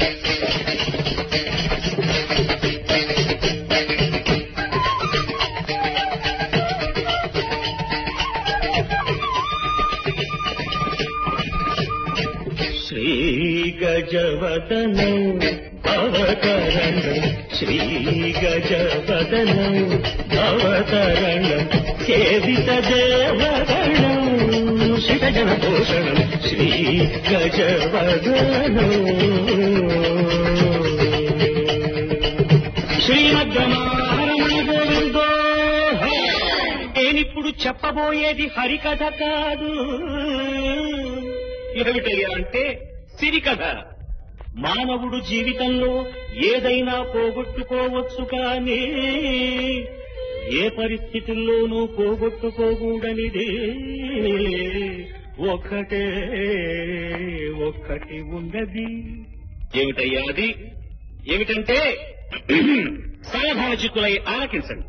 శ్రీగజవదనం భవతరణం శ్రీగజవదనం భవతరణం సేవిత దేవగణం శిఖజన భూషణం శ్రీగజవదనం శ్రీమద్రమారమణ గోవిందో నేనిప్పుడు చెప్పబోయేది హరికథ కాదు ఏమిటయ్యా అంటే సిరికథ మానవుడు జీవితంలో ఏదైనా పోగొట్టుకోవచ్చు కానీ ఏ పరిస్థితుల్లోనూ పోగొట్టుకోకూడనిదే ఒక్కటే ఒక్కటి ఉన్నది ఏమిటయ్యా అది ఏమిటంటే సావధాన చిక్కులై ఆలకించండి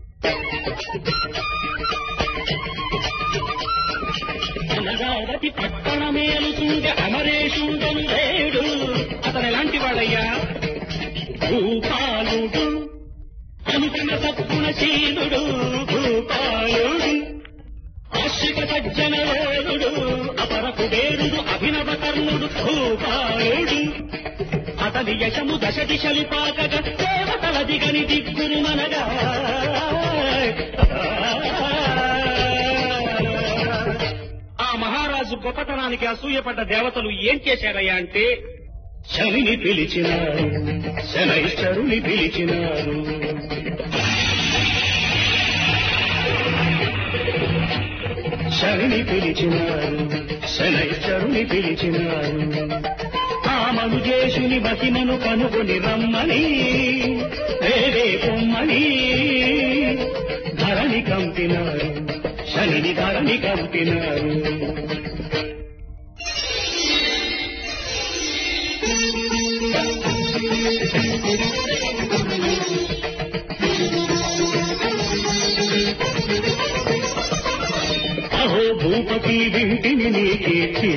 అనగావతి పట్టణమేలుతుండే అమరేశుండను లేడు అతను ఎలాంటి వాడయ్యా భూపాలుడు అనుకున్న తప్పున శీలుడు భూపాలుడు ఆశ్రిత సజ్జన వేరుడు అపరకు వేరుడు అభినవ కర్ణుడు భూపాలుడు అతని యశము దశ దిశలు పాకగ దేవతల దిగని దిగ్గురు మనగా ఆ మహారాజు గొప్పతనానికి అసూయపడ్డ దేవతలు ఏం చేశారయ్యా అంటే శనిని పిలిచినారు శనైశ్వరుని పిలిచినారు శనిని పిలిచినారు శనైశ్వరుని పిలిచినారు ఆ మనుజేషుని మహిమను కనుగొని రమ్మని వేరే పొమ్మని ధరణి కంపినారు శనిని ధరణి కంపినారు అహో భూపతి వింటిని నీకేచి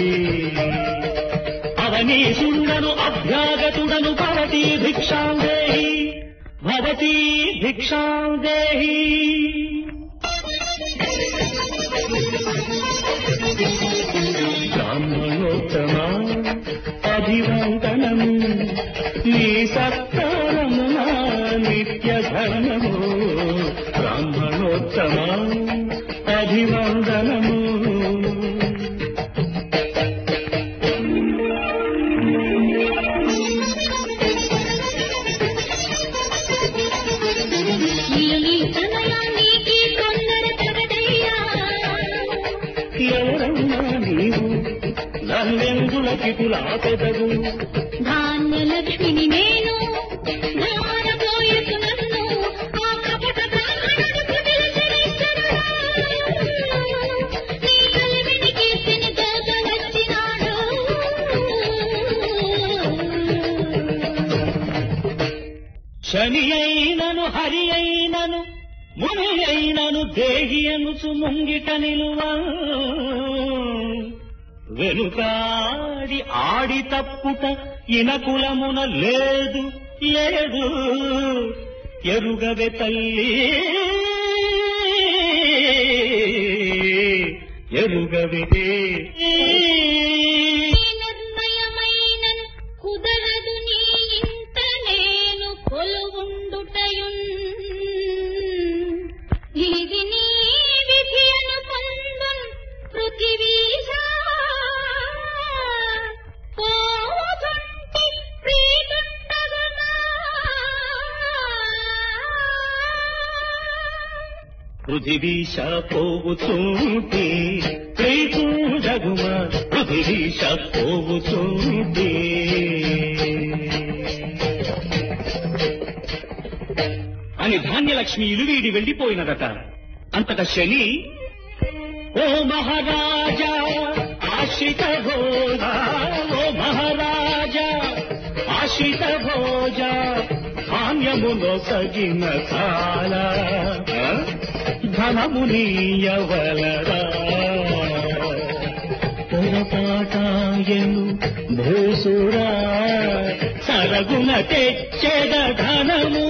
అవనీసుండను అభ్యాగతుడను భవతి భిక్షాం దేహి భవతి భిక్షాం దేహి బ్రాహ్మణోత్తమా అభివందనం నీ సత్కారము నా నిత్య ధర్మము బ్రాహ్మణోత్తమా అభివందనము నీలి తనయానికి కొందర తగదయ్యా ఎవరన్నా నీవు నన్నెందులకి కులాపెదవు ధాన్యలక్ష్మిని నేను ధారపోయకు నన్ను ఆ కపట బ్రాహ్మణుడు కుటిలచరిచ్చనుడా. నీ కలిమిని కీర్తిని దోచవచ్చినాడు. శని అయినను హరి అయినను ముని అయినను దేహి అనుచు ముంగిట నిలువ వెనుకాడి ఆడి తప్పుట ఇనకులమున లేదు లేదు ఎరుగవే తల్లి ఎరుగవే నీ నిర్ణయమైనను కుదరదు నీ ఇంట నేను కొలువుండుటయున్. ఇది నీ విధి అనుకొందున్ పృథివీశా. పోవుచుంటి ప్రీతుండగునా. పృథివీశ పోవుచుంటే ప్రీతుండగుమ పృథివీశ పోవుచుంటే అని ధాన్యలక్ష్మి ఇలువీడి వెళ్లిపోయినదట అంతట శని ఓ మహారాజా ఆశ్రిత భోజ ఓ మహారాజా ఆశ్రిత భోజ ధాన్యములో సగిన కాల ధనమునీయవలరా పొరపాటాయను భూసురా సరగున తెచ్చెద ధనము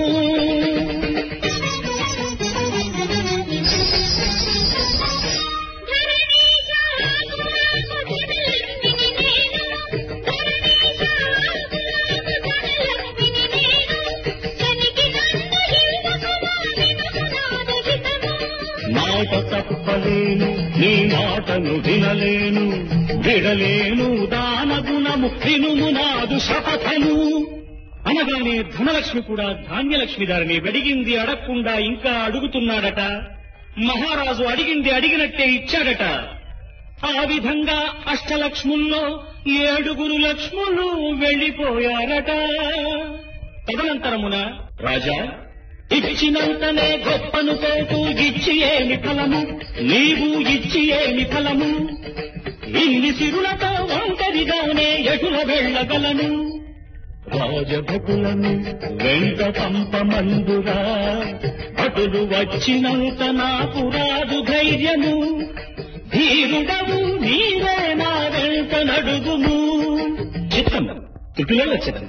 మాట తప్పలేను నీ మాటను వినలేను విడలేను దాన గుణము వినుము నాదు శపథము అనగానే ధనలక్ష్మి కూడా ధాన్యలక్ష్మి గారిని వెడిగింది అడగకుండా ఇంకా అడుగుతున్నాడట మహారాజు అడిగింది అడిగినట్టే ఇచ్చాడట ఆ విధంగా అష్టలక్ష్ముల్లో ఏడుగురు లక్ష్ములు వెళ్లిపోయారట తదనంతరమున రాజా ఇచ్చినంతనే గొప్పను పోతూ ఇచ్చి ఏమి ఫలము నీవు ఇచ్చి ఏమి ఫలము ఇన్ని సిరులతో ఒంటరిగానే ఎటుల వెళ్ళగలను రాజభటులను వెంట పంపమందురా అటులు వచ్చినంత నాకు రాదు ధైర్యము ధీరుడవు నీవే నా వెంట నడుగుము చిత్తం తుటిలో చిత్తం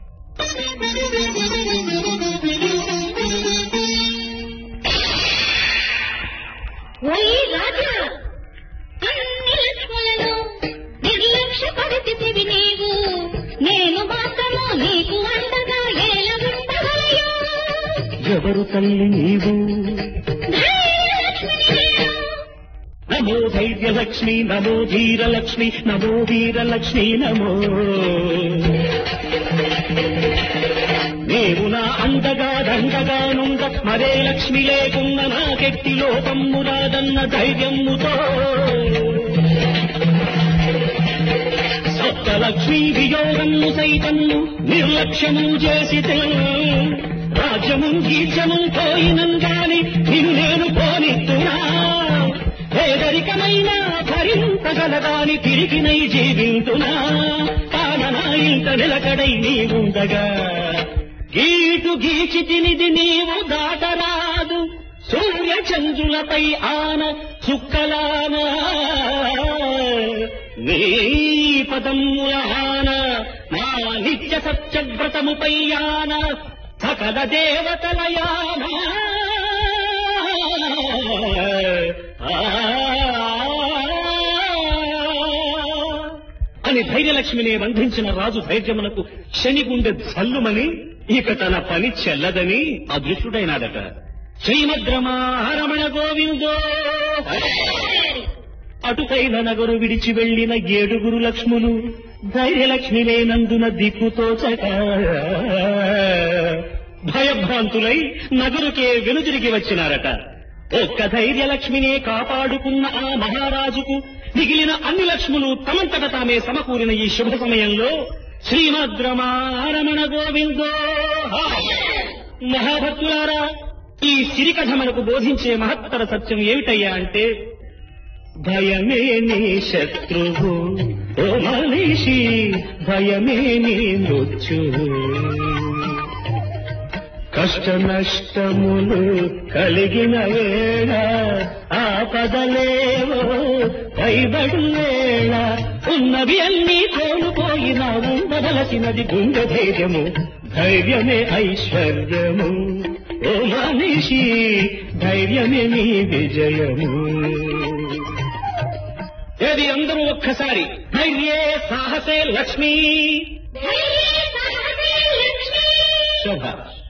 ఓయ్ రాజా అన్ని లక్ష్ములను నిర్లక్ష్య పరిస్థితివి నీవు నేను మాత్రము నీకు అండగా ఏల ఉండగలయో ఎవరు తల్లి నీవు ధైర్యలక్ష్మిని నేను. నమో ధైర్యలక్ష్మి నమో ధీరలక్ష్మి నమో వీరలక్ష్మి నమో నీవు నా అండగా దండగా నుండ మరే లక్ష్మి లేకున్న నాకెట్టి లోపమ్ము రాదన్న ధైర్యముతో సప్తలక్ష్మి వియోగము సైతము నిర్లక్ష్యము చేసి రాజ్యము గీర్జము పోయినంగాని నిన్ను నేను పోనిస్తున్నా పేదరికమైన భరింపగలగాని తిరిగినై జీవింతునా తాననా ఇంత నిలకడై నీవుండగా గీటు గీచి తినిది నీవు దాటరాదు సూర్య చంద్రులపై ఆన చుక్కలాన నీ పదముల ఆన నా నిత్య సత్యవ్రతముపై ఆన సకల దేవతల యాన అని ధైర్యలక్ష్మిని బంధించిన రాజు ధైర్యమునకు శని గుండె జల్లుమని ఇక తన పని చెల్లదని అదృష్టుడైనాడట శ్రీమద్రమారమణ గోవిందో అటుకైన నగరు విడిచి వెళ్లిన ఏడుగురు లక్ష్ములు ధైర్యలక్ష్మి లేనందున దిక్కుతోచక భయభ్రాంతులై నగరుకే వెనుదిరిగి వచ్చినారట ఒక్క ధైర్యలక్ష్మినే కాపాడుకున్న ఆ మహారాజుకు మిగిలిన అన్ని లక్ష్ములు తమంతట తామే సమకూరిన ఈ శుభ సమయంలో శ్రీమద్రమారమణ గోవిందో మహాభక్తులారా ఈ సిరికథ మనకు బోధించే మహత్తర సత్యం ఏమిటయ్యా అంటే భయమే నీ శత్రువు ఓ మనిషి భయమే నీ మృత్యువు కష్ట నష్టములు కలిగిన వేళ ఆపదలేవో భయబడు వేళ ఉన్నవి అన్నీ కోల్పోయినా ఉండవలసినది గుండె ధైర్యము ధైర్యమే ఐశ్వర్యము ఓ మనిషి ధైర్యమే నీ విజయము ఏది అందరూ ఒక్కసారి ధైర్యే సాహసే లక్ష్మీ ధైర్యే సాహసే లక్ష్మీ శభాష్